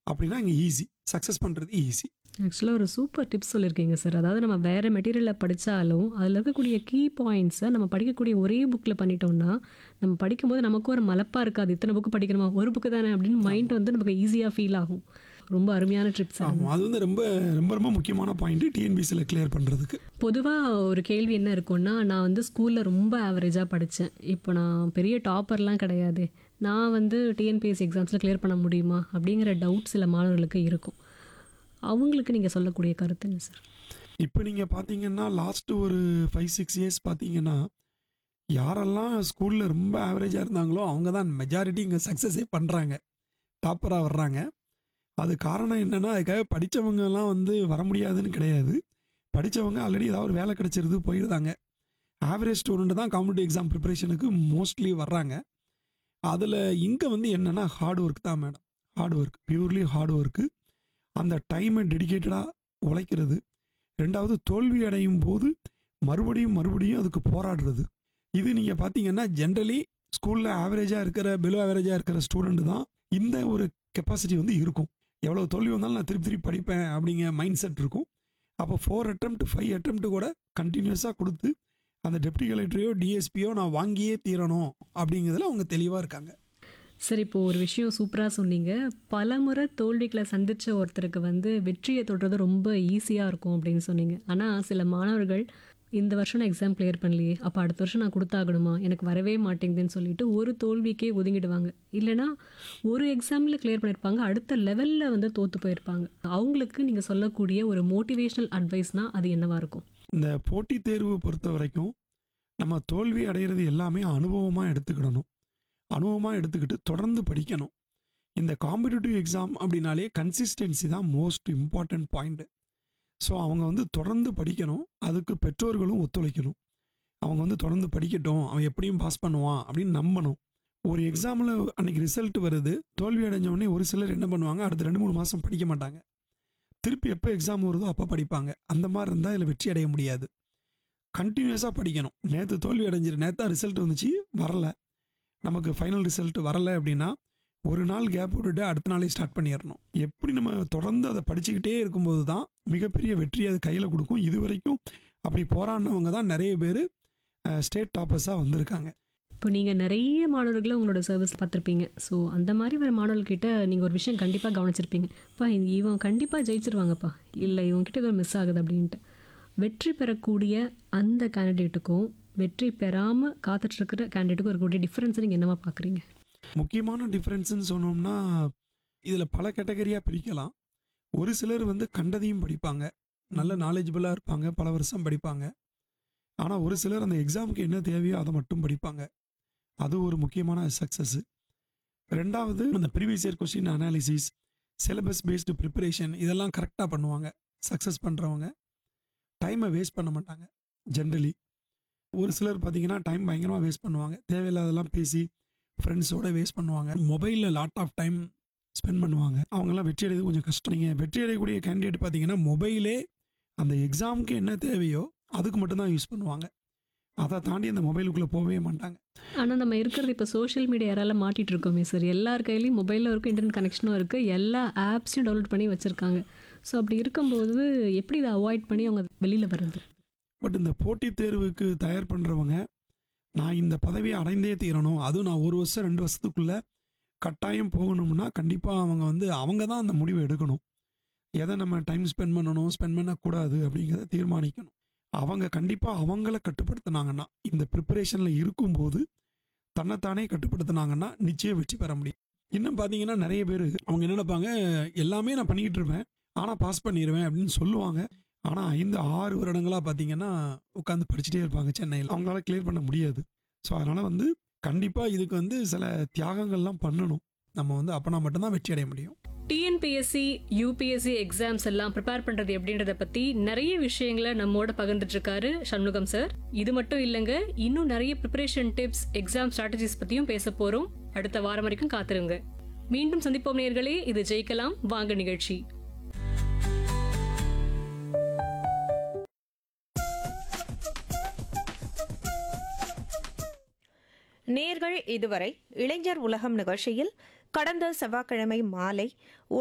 அப்படின்னா இங்கே easy success பண்ணுறது ஈஸி ஆக்சுவலாக ஒரு சூப்பர் டிப்ஸ் சொல்லியிருக்கீங்க சார் அதாவது நம்ம வேறு மெட்டீரியலில் படித்தாலும் அதில் இருக்கக்கூடிய கீ பாயிண்ட்ஸை நம்ம படிக்கக்கூடிய ஒரே புக்கில் பண்ணிட்டோம்னா நம்ம படிக்கும்போது நமக்கும் ஒரு மலப்பாக இருக்காது இத்தனை புக்கு படிக்கணுமா ஒரு புக்கு தானே அப்படின்னு மைண்ட் வந்து நமக்கு ஈஸியாக ஃபீல் ஆகும் ரொம்ப அருமையான ட்ரிப்ஸ் ஆமாம் அது வந்து ரொம்ப ரொம்ப ரொம்ப முக்கியமான பாயிண்ட்டு டிஎன்பிசியில் கிளியர் பண்ணுறதுக்கு பொதுவாக ஒரு கேள்வி என்ன இருக்கும்னா நான் வந்து ஸ்கூலில் ரொம்ப ஆவரேஜாக படித்தேன் இப்போ நான் பெரிய டாப்பர்லாம் கிடையாது நான் வந்து டிஎன்பிஎஸ்சி எக்ஸாம்ஸில் கிளியர் பண்ண முடியுமா அப்படிங்கிற டவுட் சில மாணவர்களுக்கு இருக்கும் அவங்களுக்கு நீங்கள் சொல்லக்கூடிய கருத்து என்ன சார் இப்போ நீங்கள் பார்த்தீங்கன்னா லாஸ்ட்டு ஒரு ஃபைவ் சிக்ஸ் இயர்ஸ் பார்த்தீங்கன்னா யாரெல்லாம் ஸ்கூலில் ரொம்ப ஆவரேஜாக இருந்தாங்களோ அவங்க தான் மெஜாரிட்டி இங்கே சக்ஸஸே பண்ணுறாங்க டாப்பராக வர்றாங்க அது காரணம் என்னென்னா அதுக்காக படித்தவங்கலாம் வந்து வர முடியாதுன்னு கிடையாது படித்தவங்க ஆல்ரெடி ஏதாவது ஒரு வேலை கிடச்சிருது போயிடுதாங்க ஆவரேஜ் ஸ்டூடெண்ட் தான் காம்படிட்டிவ் எக்ஸாம் ப்ரிப்பரேஷனுக்கு மோஸ்ட்லி வர்றாங்க அதில் இங்கே வந்து என்னென்னா ஹார்ட் ஒர்க் தான் madam hard work purely hard work அந்த டைமை டெடிகேட்டடாக உழைக்கிறது ரெண்டாவது தோல்வி அடையும் போது மறுபடியும் மறுபடியும் அதுக்கு போராடுறது இது நீங்கள் பார்த்தீங்கன்னா ஜென்ரலி ஸ்கூலில் ஆவரேஜாக இருக்கிற பிலோ ஆவரேஜாக இருக்கிற ஸ்டூடெண்ட் தான் இந்த ஒரு கெப்பாசிட்டி வந்து இருக்கும் எவ்வளோ தோல்வி வந்தாலும் நான் திருப்பி திருப்பி படிப்பேன் அப்படிங்கிற மைண்ட் செட் இருக்கும் அப்போ ஃபோர் attempt ஃபைவ் attempt கூட கண்டினியூஸாக கொடுத்து அந்த டெப்டி கலெக்டரையோ டிஎஸ்பியோ நான் வாங்கியே தீரணும் அப்படிங்கிறதுல அவங்க தெளிவாக இருக்காங்க சார் இப்போ ஒரு விஷயம் சூப்பராக சொன்னீங்க பலமுறை தோல்விகளை சந்திச்ச ஒருத்தருக்கு வந்து வெற்றியை தொடுறது ரொம்ப ஈஸியாக இருக்கும் அப்படின்னு சொன்னீங்க ஆனால் சில மாணவர்கள் இந்த வருஷம் நான் எக்ஸாம் கிளியர் பண்ணலையே அப்போ அடுத்த வருஷம் நான் கொடுத்தாகணுமா எனக்கு வரவே மாட்டேங்குதுன்னு சொல்லிட்டு ஒரு தோல்விக்கே ஒதுங்கிடுவாங்க இல்லைனா ஒரு எக்ஸாமில் கிளியர் பண்ணியிருப்பாங்க அடுத்த லெவலில் வந்து தோற்று போயிருப்பாங்க அவங்களுக்கு நீங்கள் சொல்லக்கூடிய ஒரு மோட்டிவேஷனல் அட்வைஸ்னால் அது என்னவா இருக்கும் இந்த போட்டித் தேர்வு பொறுத்த வரைக்கும் நம்ம தோல்வி அடைகிறது எல்லாமே அனுபவமாக எடுத்துக்கிடணும் அனுபவமாக எடுத்துக்கிட்டு தொடர்ந்து படிக்கணும் இந்த காம்படிட்டிவ் எக்ஸாம் அப்படின்னாலே கன்சிஸ்டன்சி தான் மோஸ்ட் இம்பார்ட்டன்ட் பாயிண்ட் ஸோ அவங்க வந்து தொடர்ந்து படிக்கணும் அதுக்கு பெற்றோர்களும் ஒத்துழைக்கணும் அவங்க வந்து தொடர்ந்து படிக்கட்டும் அவன் எப்படியும் பாஸ் பண்ணுவான் அப்படின்னு நம்பணும் ஒரு எக்ஸாமில் அன்னைக்கு ரிசல்ட் வருது தோல்வி அடைஞ்ச உடனே ஒரு சிலர் என்ன பண்ணுவாங்க அடுத்த ரெண்டு மூணு மாதம் படிக்க மாட்டாங்க திருப்பி எப்போ எக்ஸாம் வருதோ அப்போ படிப்பாங்க அந்த மாதிரி இருந்தால் இதில் வெற்றி அடைய முடியாது கண்டினியூஸாக படிக்கணும் நேற்று தோல்வி அடைஞ்சிரு நேற்று ரிசல்ட் வந்துச்சு வரல நமக்கு ஃபைனல் ரிசல்ட் வரல அப்படின்னா ஒரு நாள் கேப் விட்டுட்டு அடுத்த நாளே ஸ்டார்ட் பண்ணிடணும் எப்படி நம்ம தொடர்ந்து அதை படிச்சுக்கிட்டே இருக்கும்போது தான் மிகப்பெரிய வெற்றி அது கையில் கொடுக்கும் இது வரைக்கும் அப்படி போராடினவங்க தான் நிறைய பேர் ஸ்டேட் டாப்பர்ஸாக வந்திருக்காங்க இப்போ நீங்கள் நிறைய மாணவர்களை உங்களோட சர்வீஸ் பார்த்துருப்பீங்க ஸோ அந்த மாதிரி வர மாணவர்கிட்ட நீங்கள் ஒரு விஷயம் கண்டிப்பாக கவனிச்சிருப்பீங்க அப்பா இவன் கண்டிப்பாக ஜெயிச்சிருவாங்கப்பா இல்லை இவன்கிட்ட ஏதோ மிஸ் ஆகுது அப்படின்ட்டு வெற்றி பெறக்கூடிய அந்த கேண்டிடேட்டுக்கும் வெற்றி பெறாமல் காத்துட்ருக்கிற கேண்டிடேட்டுக்கும் இருக்கக்கூடிய டிஃப்ரென்ஸை நீங்கள் என்னவா பார்க்குறீங்க முக்கியமான டிஃப்ரென்ஸ்னு சொன்னோம்னா இதில் பல கேட்டகரியாக பிரிக்கலாம் ஒரு சிலர் வந்து கண்டதையும் படிப்பாங்க நல்ல நாலேஜபிளாக இருப்பாங்க பல வருஷம் படிப்பாங்க ஆனால் ஒரு சிலர் அந்த எக்ஸாமுக்கு என்ன தேவையோ அதை மட்டும் படிப்பாங்க அது ஒரு முக்கியமான சக்ஸஸ் ரெண்டாவது அந்த previous year question analysis syllabus based preparation இதெல்லாம் கரெக்டாக பண்ணுவாங்க சக்ஸஸ் பண்ணுறவங்க டைமை வேஸ்ட் பண்ண மாட்டாங்க ஜென்ரலி ஒரு சிலர் பார்த்தீங்கன்னா டைம் பயங்கரமாக வேஸ்ட் பண்ணுவாங்க தேவையில்லாதெல்லாம் பேசி ஃப்ரெண்ட்ஸோட வேஸ்ட் பண்ணுவாங்க மொபைலில் லாட் ஆஃப் டைம் ஸ்பெண்ட் பண்ணுவாங்க அவங்கெல்லாம் வெற்றி அடைவது கொஞ்சம் கஷ்டம் நீங்கள் வெற்றி அடையக்கூடிய கேண்டிடேட் பார்த்தீங்கன்னா மொபைலே அந்த எக்ஸாமுக்கு என்ன தேவையோ அதுக்கு மட்டும்தான் யூஸ் பண்ணுவாங்க அதை தாண்டி அந்த மொபைலுக்குள்ளே போகவே மாட்டாங்க ஆனால் நம்ம இருக்கிறது இப்போ சோஷியல் மீடியா யாரால மாட்டிட்டு இருக்கோமே சார் எல்லார் கையிலையும் மொபைலில் இருக்கும் இன்டர்நெட் கனெக்ஷனும் இருக்குது எல்லா ஆப்ஸையும் டவுன்லோட் பண்ணி வச்சுருக்காங்க ஸோ அப்படி இருக்கும்போது எப்படி இதை அவாய்ட் பண்ணி அவங்க வெளியில் வர்றது பட் இந்த போட்டித் தேர்வுக்கு தயார் பண்ணுறவங்க நான் இந்த பதவியை அடைந்தே தீரணும் அதுவும் நான் ஒரு வருஷம் ரெண்டு வருஷத்துக்குள்ளே கட்டாயம் போகணும்னா கண்டிப்பாக அவங்க வந்து அவங்க தான் அந்த முடிவை எடுக்கணும் எதை நம்ம டைம் ஸ்பெண்ட் பண்ணணும் ஸ்பெண்ட் பண்ணக்கூடாது அப்படிங்கிறத தீர்மானிக்கணும் அவங்க கண்டிப்பாக அவங்கள கட்டுப்படுத்தினாங்கன்னா இந்த ப்ரிப்பரேஷனில் இருக்கும்போது தன்னைத்தானே கட்டுப்படுத்தினாங்கன்னா நிச்சயம் வெற்றி பெற முடியும் இன்னும் பார்த்தீங்கன்னா நிறைய பேர் அவங்க என்ன நினைப்பாங்க எல்லாமே நான் பண்ணிக்கிட்டு இருப்பேன் ஆனால் பாஸ் பண்ணிடுவேன் அப்படின்னு சொல்லுவாங்க ஆனால் ஐந்து ஆறு வருடங்களாக பார்த்தீங்கன்னா உட்காந்து படிச்சுட்டே இருப்பாங்க சென்னையில் அவங்களால கிளியர் பண்ண முடியாது ஸோ அதனால் வந்து கண்டிப்பாக இதுக்கு வந்து சில தியாகங்கள்லாம் பண்ணணும் நம்ம வந்து அப்போனா மட்டும்தான் வெற்றி அடைய முடியும் டிஎன்பிஎஸ்சி யூபிஎஸ்சி எக்ஸாம்ஸ் எல்லாம் ப்ரிப்பேர் பண்றது எப்படின்றத பத்தி நிறைய விஷயங்களை நம்மோட பகிர்ந்துட்டு இருக்காரு சண்முகம் சார் இது மட்டும் இல்லைங்க இன்னும் நிறைய ப்ரிப்பரேஷன் டிப்ஸ் எக்ஸாம் ஸ்ட்ராட்டஜிஸ் பத்தியும் பேச போறோம் அடுத்த வாரம் வரைக்கும் காத்திருங்க மீண்டும் சந்திப்போம் நேர்களே இது ஜெயிக்கலாம் வாங்க நிகழ்ச்சி நேர்கள் இதுவரை இளைஞர் உலகம் நிகழ்ச்சியில் கடந்த செவ்வாய்க்கிழமை மாலை